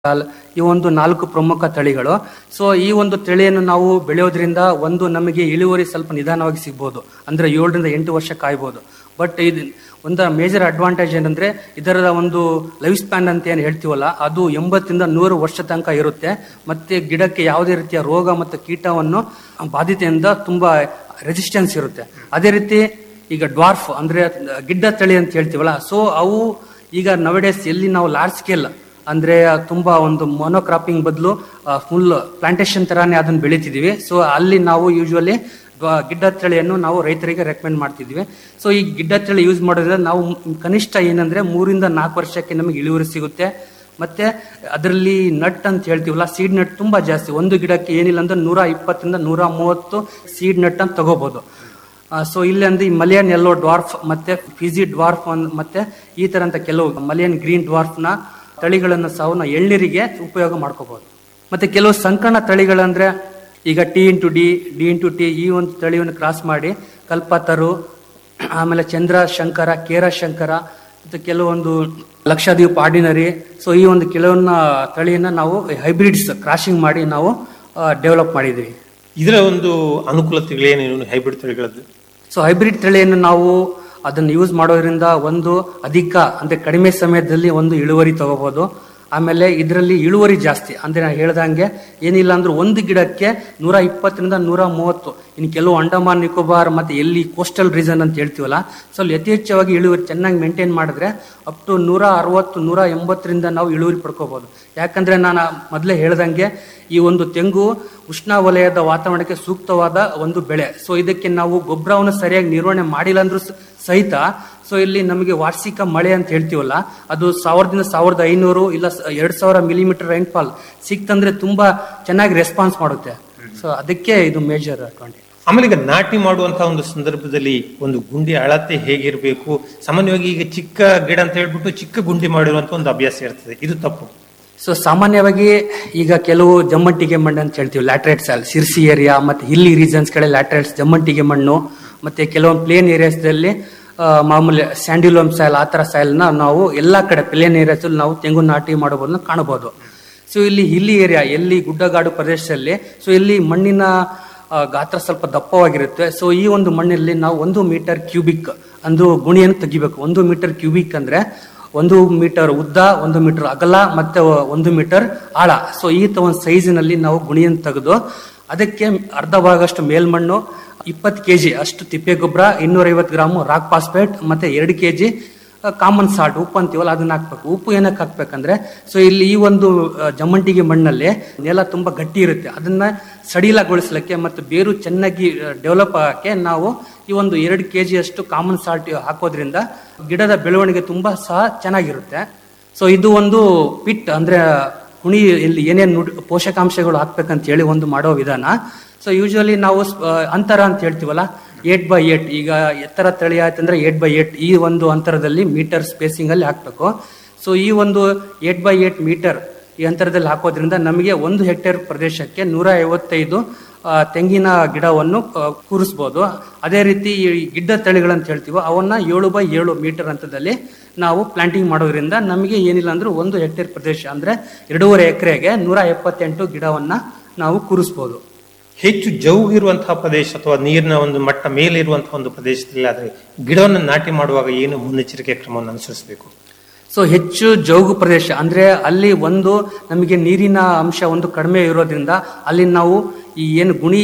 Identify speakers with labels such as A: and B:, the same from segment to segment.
A: ಹಾಲ್ ಈ ಒಂದು ನಾಲ್ಕು ಪ್ರಮುಖ ತಳಿಗಳು ಸೊ ಈ ಒಂದು ತಳಿಯನ್ನು ನಾವು ಬೆಳೆಯೋದ್ರಿಂದ ಒಂದು ನಮಗೆ ಇಳುವರಿ ಸ್ವಲ್ಪ ನಿಧಾನವಾಗಿ ಸಿಗ್ಬೋದು ಅಂದ್ರೆ ಏಳರಿಂದ ಎಂಟು ವರ್ಷ ಕಾಯ್ಬೋದು ಬಟ್ ಇದು ಒಂದು ಮೇಜರ್ ಅಡ್ವಾಂಟೇಜ್ ಏನಂದ್ರೆ ಇದರ ಒಂದು ಲೈಫ್ ಸ್ಪ್ಯಾನ್ ಅಂತ ಏನು ಹೇಳ್ತೀವಲ್ಲ ಅದು ಎಂಬತ್ತರಿಂದ ನೂರು ವರ್ಷ ತನಕ ಇರುತ್ತೆ ಮತ್ತೆ ಗಿಡಕ್ಕೆ ಯಾವುದೇ ರೀತಿಯ ರೋಗ ಮತ್ತು ಕೀಟವನ್ನು ಬಾಧಿತೆಯಿಂದ ತುಂಬಾ ರೆಸಿಸ್ಟೆನ್ಸ್ ಇರುತ್ತೆ ಅದೇ ರೀತಿ ಈಗ ಡ್ವಾರ್ಫ್ ಅಂದ್ರೆ ಗಿಡ್ಡ ತಳಿ ಅಂತ ಹೇಳ್ತೀವಲ್ಲ ಸೊ ಅವು ಈಗ ನವಡೇಸ್ ಎಲ್ಲಿ ನಾವು ಲಾರ್ಜ್ ಸ್ಕೇಲ್ ಅಂದ್ರೆ ತುಂಬಾ ಒಂದು ಮೊನೋಕ್ರಾಪಿಂಗ್ ಬದಲು ಫುಲ್ ಪ್ಲಾಂಟೇಶನ್ ತರಾನೇ ಅದನ್ನ ಬೆಳಿತಿದೀವಿ ಸೊ ಅಲ್ಲಿ ನಾವು ಯೂಶುವಲಿ ಗಿಡ್ಡ ತಳಿಯನ್ನು ನಾವು ರೈತರಿಗೆ ರೆಕಮೆಂಡ್ ಮಾಡ್ತಿದ್ವಿ ಸೊ ಈ ಗಿಡ್ಡ ತಳಿ ಯೂಸ್ ಮಾಡೋದ್ರಿಂದ ನಾವು ಕನಿಷ್ಠ ಏನಂದ್ರೆ ಮೂರಿಂದ ನಾಲ್ಕು ವರ್ಷಕ್ಕೆ ನಮಗೆ ಇಳುವರಿ ಸಿಗುತ್ತೆ ಮತ್ತೆ ಅದರಲ್ಲಿ ನಟ್ ಅಂತ ಹೇಳ್ತೀವಲ್ಲ ಸೀಡ್ ನಟ್ ತುಂಬಾ ಜಾಸ್ತಿ ಒಂದು ಗಿಡಕ್ಕೆ ಏನಿಲ್ಲ ಅಂದ್ರೆ ನೂರ ಇಪ್ಪತ್ತರಿಂದ ನೂರ ಮೂವತ್ತು ಸೀಡ್ ನಟ್ ಅಂತ ತಗೋಬಹುದು ಸೊ ಇಲ್ಲಿ ಅಂದ್ರೆ ಈ ಮಲಿಯನ್ ಯೆಲ್ಲೋ ಡ್ವಾರ್ಫ್ ಮತ್ತೆ ಫಿಜಿ ಡ್ವಾರ್ಫ್ ಒಂದ್- ಮತ್ತೆ ಈ ತರ ಅಂತ ಕೆಲವು ಮಲಿಯನ್ ಗ್ರೀನ್ ಡ್ವಾರ್ಫ್ ನ ತಳಿಗಳನ್ನು ಸಹ ನಾವು ಎಳ್ನೀರಿಗೆ ಉಪಯೋಗ ಮಾಡ್ಕೋಬಹುದು ಮತ್ತೆ ಕೆಲವು ಸಂಕಣ ತಳಿಗಳಂದ್ರೆ ಈಗ T into D D into T ಈ ಒಂದು ತಳಿಯನ್ನು ಕ್ರಾಸ್ ಮಾಡಿ ಕಲ್ಪತರು ಆಮೇಲೆ ಚಂದ್ರ ಶಂಕರ ಕೇರ ಶಂಕರ ಮತ್ತು ಕೆಲವೊಂದು ಲಕ್ಷದ್ವೀಪ್ ಆರ್ಡಿನರಿ ಸೊ ಈ ಒಂದು ಕೆಲವೊಂದು ತಳಿಯನ್ನ ನಾವು ಹೈಬ್ರಿಡ್ಸ್ ಕ್ರಾಶಿಂಗ್ ಮಾಡಿ ನಾವು ಡೆವಲಪ್ ಮಾಡಿದ್ವಿ
B: ಇದರ ಒಂದು ಅನುಕೂಲತೆಗಳೇನೇನು ಹೈಬ್ರಿಡ್ ತಳಿಗಳದ್ದು
A: ಸೊ ಹೈಬ್ರಿಡ್ ತಳಿಯನ್ನು ನಾವು ಅದನ್ನು ಯೂಸ್ ಮಾಡೋದ್ರಿಂದ ಒಂದು ಅಧಿಕ ಅಂದ್ರೆ ಕಡಿಮೆ ಸಮಯದಲ್ಲಿ ಒಂದು ಇಳುವರಿ ತಗೋಬಹುದು ಆಮೇಲೆ ಇದರಲ್ಲಿ ಇಳುವರಿ ಜಾಸ್ತಿ ಅಂದ್ರೆ ನಾನು ಹೇಳ್ದಂಗೆ ಏನಿಲ್ಲ ಅಂದ್ರೆ ಒಂದು ಗಿಡಕ್ಕೆ ನೂರ ಇಪ್ಪತ್ತರಿಂದ ನೂರ ಮೂವತ್ತು ಇನ್ನು ಕೆಲವು ಅಂಡಮಾನ್ ನಿಕೋಬಾರ್ ಮತ್ತೆ ಎಲ್ಲಿ ಕೋಸ್ಟಲ್ ರೀಸನ್ ಅಂತ ಹೇಳ್ತೀವಲ್ಲ ಸೊ ಅಲ್ಲಿ ಅತಿ ಹೆಚ್ಚಾಗಿ ಇಳುವರಿ ಚೆನ್ನಾಗಿ ಮೇಂಟೈನ್ ಮಾಡಿದ್ರೆ ಅಪ್ ಟು ನೂರ ಅರವತ್ತು ನೂರ ಎಂಬತ್ತರಿಂದ ನಾವು ಇಳುವರಿ ಪಡ್ಕೋಬಹುದು ಯಾಕಂದ್ರೆ ನಾನು ಮೊದಲೇ ಹೇಳ್ದಂಗೆ ಈ ಒಂದು ತೆಂಗು ಉಷ್ಣವಲಯದ ವಾತಾವರಣಕ್ಕೆ ಸೂಕ್ತವಾದ ಒಂದು ಬೆಳೆ ಸೊ ಇದಕ್ಕೆ ನಾವು ಗೊಬ್ಬರವನ್ನು ಸರಿಯಾಗಿ ನಿರ್ವಹಣೆ ಮಾಡಿಲ್ಲ ಅಂದ್ರೂ ಸ- ಸಹಿತ ಸೊ ಇಲ್ಲಿ ನಮಗೆ ವಾರ್ಷಿಕ ಮಳೆ ಅಂತ ಹೇಳ್ತೀವಲ್ಲ ಅದು ಸಾವಿರದಿಂದ ಸಾವಿರದ ಐನೂರು ಇಲ್ಲ ಸ- ಎರಡ್ ಸಾವಿರ ಮಿಲಿಮೀಟರ್ ರೈನ್ಫಾಲ್ ಸಿಕ್ತಂದ್ರೆ ತುಂಬಾ ಚೆನ್ನಾಗಿ ರೆಸ್ಪಾನ್ಸ್ ಮಾಡುತ್ತೆ ಸೊ ಅದಕ್ಕೆ ಇದು ಮೇಜರ್ ಅಡ್ವಾಂಟೇಜ್
B: ಆಮೇಲೆ ಈಗ ನಾಟಿ ಮಾಡುವಂತಹ ಒಂದು ಸಂದರ್ಭದಲ್ಲಿ ಒಂದು ಗುಂಡಿ ಅಳತೆ ಹೇಗಿರಬೇಕು ಸಾಮಾನ್ಯವಾಗಿ ಈಗ ಚಿಕ್ಕ ಗಿಡ ಅಂತ ಹೇಳ್ಬಿಟ್ಟು ಚಿಕ್ಕ ಗುಂಡಿ ಮಾಡಿರುವಂತ ಒಂದು ಅಭ್ಯಾಸ ಇರ್ತದೆ ಇದು ತಪ್ಪು
A: ಸೊ ಸಾಮಾನ್ಯವಾಗಿ ಈಗ ಕೆಲವು ಜಮ್ಮಂಟಿಗೆ ಮಣ್ಣು ಅಂತ ಹೇಳ್ತೀವಿ ಲ್ಯಾಟ್ರೈಟ್ ಸಾಲ್ ಸಿರ್ಸಿ ಏರಿಯಾ ಮತ್ತೆ ಹಿಲ್ಲಿ ರೀಜನ್ಸ್ ಕಡೆ ಲ್ಯಾಟ್ರೈಟ್ಸ್ ಜಮ್ಮಂಟಿಗೆ ಮಣ್ಣು ಮತ್ತೆ ಕೆಲವೊಂದು ಪ್ಲೇನ್ ಏರಿಯಾಸ್ದಲ್ಲಿ ಮಾಮೂಲಿ ಸ್ಯಾಂಡ್ಯುಲಮ್ ಸಾಯಿಲ್ ಆ ಥರ ಸಾಯಿಲ್ನ ನಾವು ಎಲ್ಲ ಕಡೆ ಪ್ಲೇನ್ ಏರಿಯಾಸ್ ನಾವು ತೆಂಗು ನಾಟಿ ಮಾಡೋದನ್ನ ಕಾಣಬಹುದು ಸೊ ಇಲ್ಲಿ ಹಿಲ್ಲಿ ಏರಿಯಾ ಎಲ್ಲಿ ಗುಡ್ಡಗಾಡು ಪ್ರದೇಶದಲ್ಲಿ ಸೊ ಇಲ್ಲಿ ಮಣ್ಣಿನ ಆ, ಗಾತ್ರ ಸ್ವಲ್ಪ ದಪ್ಪವಾಗಿರುತ್ತೆ ಸೊ ಈ ಒಂದು ಮಣ್ಣಲ್ಲಿ ನಾವು ಒಂದು ಮೀಟರ್ ಕ್ಯೂಬಿಕ್ ಅಂದು ಗುಣಿಯನ್ನು ತೆಗಿಬೇಕು ಒಂದು ಮೀಟರ್ ಕ್ಯೂಬಿಕ್ ಅಂದ್ರೆ ಒಂದು ಮೀಟರ್ ಉದ್ದ ಒಂದು ಮೀಟರ್ ಅಗಲ ಮತ್ತೆ ಒಂದು ಮೀಟರ್ ಆಳ ಸೊ ಈ ತ ಒಂದು ಸೈಜಿನಲ್ಲಿ ನಾವು ಗುಣಿಯನ್ನು ತೆಗೆದು ಅದಕ್ಕೆ ಅರ್ಧ ಭಾಗಷ್ಟು ಮೇಲ್ಮಣ್ಣು ಇಪ್ಪತ್ತು ಕೆಜಿ ಅಷ್ಟು ತಿಪ್ಪೆ ಗೊಬ್ಬರ ಇನ್ನೂರೈವತ್ತು ಗ್ರಾಮು ರಾಕ್ ಫಾಸ್ಫೇಟ್ ಮತ್ತೆ ಎರಡು ಕೆಜಿ ಕಾಮನ್ ಸಾಲ್ಟ್ ಉಪ್ಪು ಅಂತೀವಲ್ಲ ಅದನ್ನ ಹಾಕ್ಬೇಕು ಉಪ್ಪು ಏನಕ್ಕೆ ಹಾಕ್ಬೇಕಂದ್ರೆ ಸೊ ಇಲ್ಲಿ ಈ ಒಂದು ಆ, ಜಮ್ಮಂಟಿಗೆ ಮಣ್ಣಲ್ಲಿ ನೆಲ ತುಂಬಾ ಗಟ್ಟಿ ಇರುತ್ತೆ ಅದನ್ನ ಸಡಿಲಗೊಳಿಸ್ಲಿಕ್ಕೆ ಮತ್ತು ಬೇರು ಚೆನ್ನಾಗಿ ಡೆವಲಪ್ ಆಗಕ್ಕೆ ನಾವು ಈ ಒಂದು ಎರಡು ಕೆ ಅಷ್ಟು ಕಾಮನ್ ಸಾಲ್ಟ್ ಹಾಕೋದ್ರಿಂದ ಗಿಡದ ಬೆಳವಣಿಗೆ ತುಂಬಾ ಸಹ ಚೆನ್ನಾಗಿರುತ್ತೆ ಸೊ ಇದು ಒಂದು ಪಿಟ್ ಅಂದ್ರೆ ಹುಣಿ ಇಲ್ಲಿ ಏನೇನು ನುಡಿ ಪೋಷಕಾಂಶಗಳು ಹಾಕ್ಬೇಕಂತ ಹೇಳಿ ಒಂದು ಮಾಡೋ ವಿಧಾನ ಸೊ ಯೂಶುವಲಿ ನಾವು ಸ್- ಆ, ಅಂತರ ಅಂತ ಹೇಳ್ತೀವಲ್ಲ ಏಟ್ ಬೈ ಏಟ್ ಈಗ ಎತ್ತರ ತಳಿ ಆಯ್ತಂದ್ರೆ ಏಟ್ ಬೈ ಏಟ್ ಈ ಒಂದು ಅಂತರದಲ್ಲಿ ಮೀಟರ್ ಸ್ಪೇಸಿಂಗ್ ಅಲ್ಲಿ ಹಾಕ್ಬೇಕು ಸೊ ಈ ಒಂದು ಏಟ್ ಬೈ ಏಟ್ ಮೀಟರ್ ಈ ಅಂತರದಲ್ಲಿ ಹಾಕೋದ್ರಿಂದ ನಮಗೆ ಒಂದು ಹೆಕ್ಟೇರ್ ಪ್ರದೇಶಕ್ಕೆ ನೂರ ಐವತ್ತೈದು ಆ, ತೆಂಗಿನ ಗಿಡವನ್ನು ಆ, ಕೂರಿಸ್ಬೋದು ಅದೇ ರೀತಿ ಈ ಗಿಡ್ಡ ತಳಿಗಳಂತ ಹೇಳ್ತೀವೋ ಅವನ್ನ ಏಳು ಬೈ ಏಳು ಮೀಟರ್ ಅಂತರದಲ್ಲಿ ನಾವು ಪ್ಲಾಂಟಿಂಗ್ ಮಾಡೋದ್ರಿಂದ ನಮಗೆ ಏನಿಲ್ಲ ಅಂದ್ರೆ ಒಂದು ಹೆಕ್ಟೇರ್ ಪ್ರದೇಶ ಅಂದ್ರೆ ಎರಡೂವರೆ ಎಕರೆಗೆ ನೂರ ಎಪ್ಪತ್ತೆಂಟು ಗಿಡವನ್ನ ನಾವು ಕೂರಿಸ್ಬೋದು
B: ಹೆಚ್ಚು ಜೌಗು ಇರುವಂತಹ ಪ್ರದೇಶ ಅಥವಾ ನೀರಿನ ಒಂದು ಮಟ್ಟ ಮೇಲಿರುವಂತಹ ಒಂದು ಪ್ರದೇಶದಲ್ಲಿ ಆದ್ರೆ ಗಿಡವನ್ನು ನಾಟಿ ಮಾಡುವಾಗ ಏನು ಮುನ್ನೆಚ್ಚರಿಕೆ ಕ್ರಮವನ್ನು ಅನುಸರಿಸಬೇಕು
A: ಸೊ ಹೆಚ್ಚು ಜೌಗು ಪ್ರದೇಶ ಅಂದ್ರೆ ಅಲ್ಲಿ ಒಂದು ನಮಗೆ ನೀರಿನ ಅಂಶ ಒಂದು ಕಡಿಮೆ ಇರೋದ್ರಿಂದ ಅಲ್ಲಿ ನಾವು ಈ ಏನು ಗುಣಿ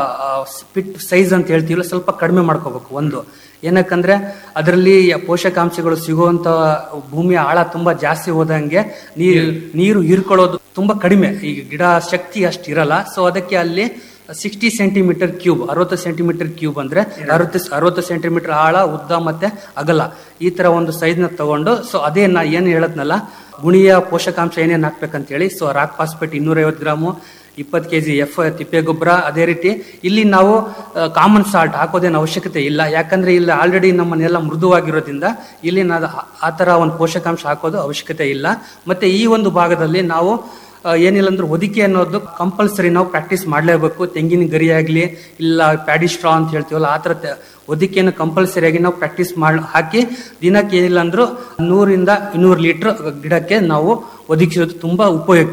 A: ಸ್ಪಿಟ್ ಸೈಜ್ ಅಂತ ಹೇಳ್ತೀವಲ್ಲ ಸ್ವಲ್ಪ ಕಡಿಮೆ ಮಾಡ್ಕೋಬೇಕು ಒಂದು ಏನಕ್ಕಂದ್ರೆ ಅದರಲ್ಲಿ ಪೋಷಕಾಂಶಗಳು ಸಿಗುವಂತ ಭೂಮಿಯ ಆಳ ತುಂಬಾ ಜಾಸ್ತಿ ಹೋದಂಗೆ ನೀರು ನೀರು ಹೀರ್ಕೊಳ್ಳೋದು ತುಂಬಾ ಕಡಿಮೆ ಈಗ ಗಿಡ ಶಕ್ತಿ ಅಷ್ಟು ಇರಲ್ಲ ಸೊ ಅದಕ್ಕೆ ಅಲ್ಲಿ ಸಿಕ್ಸ್ಟಿ ಸೆಂಟಿಮೀಟರ್ ಕ್ಯೂಬ್ ಅರವತ್ತು ಸೆಂಟಿಮೀಟರ್ ಕ್ಯೂಬ್ ಅಂದ್ರೆ ಅರವತ್ತು ಅರವತ್ತು ಸೆಂಟಿಮೀಟರ್ ಆಳ ಉದ್ದ ಮತ್ತೆ ಅಗಲ ಈ ತರ ಒಂದು ಸೈಜ್ ನ ತಗೊಂಡು ಸೊ ಅದೇ ನಾ ಏನು ಹೇಳದ್ನಲ್ಲ ಗುಣಿಯ ಪೋಷಕಾಂಶ ಏನೇನು ಹಾಕ್ಬೇಕಂತ ಹೇಳಿ ಸೊ ರಾಕ್ ಫಾಸ್ಫೇಟ್ ಇನ್ನೂರೈವತ್ತು ಗ್ರಾಮು ಇಪ್ಪತ್ತು ಕೆ ಜಿ ಎಫ್ ತಿಪ್ಪೆ ಗೊಬ್ಬರ ಅದೇ ರೀತಿ ಇಲ್ಲಿ ನಾವು ಕಾಮನ್ ಸಾಲ್ಟ್ ಹಾಕೋದೇನು ಅವಶ್ಯಕತೆ ಇಲ್ಲ ಯಾಕಂದ್ರೆ ಇಲ್ಲಿ ಆಲ್ರೆಡಿ ನಮ್ಮ ನೆಲ ಮೃದುವಾಗಿರೋದ್ರಿಂದ ಇಲ್ಲಿ ನಾವು ಆ- ಆ ತರ ಒಂದು ಪೋಷಕಾಂಶ ಹಾಕೋದು ಅವಶ್ಯಕತೆ ಇಲ್ಲ ಮತ್ತೆ ಈ ಒಂದು ಭಾಗದಲ್ಲಿ ನಾವು ಆ, ಏನಿಲ್ಲ ಅಂದ್ರೆ ಹೊದಿಕೆ ಅನ್ನೋದು ಕಂಪಲ್ಸರಿ ನಾವು ಪ್ರಾಕ್ಟೀಸ್ ಮಾಡಲೇಬೇಕು ತೆಂಗಿನ ಗರಿ ಆಗಲಿ ಇಲ್ಲ ಪ್ಯಾಡಿ ಸ್ಟ್ರಾ ಅಂತ ಹೇಳ್ತೀವಲ್ಲ ಆ ಥರ ತೆ- ಹೊದಿಕೆಯನ್ನು ಕಂಪಲ್ಸರಿ ಆಗಿ ನಾವು ಪ್ರಾಕ್ಟೀಸ್ ಮಾಡಿ ಹಾಕಿ ದಿನಕ್ಕೆ ಏನಿಲ್ಲ ಅಂದ್ರೂ ನೂರಿಂದ ಇನ್ನೂರು ಲೀಟರ್ ಗಿಡಕ್ಕೆ ನಾವು ಒದಗಿಸೋದು ತುಂಬಾ ಉಪಯುಕ್ತ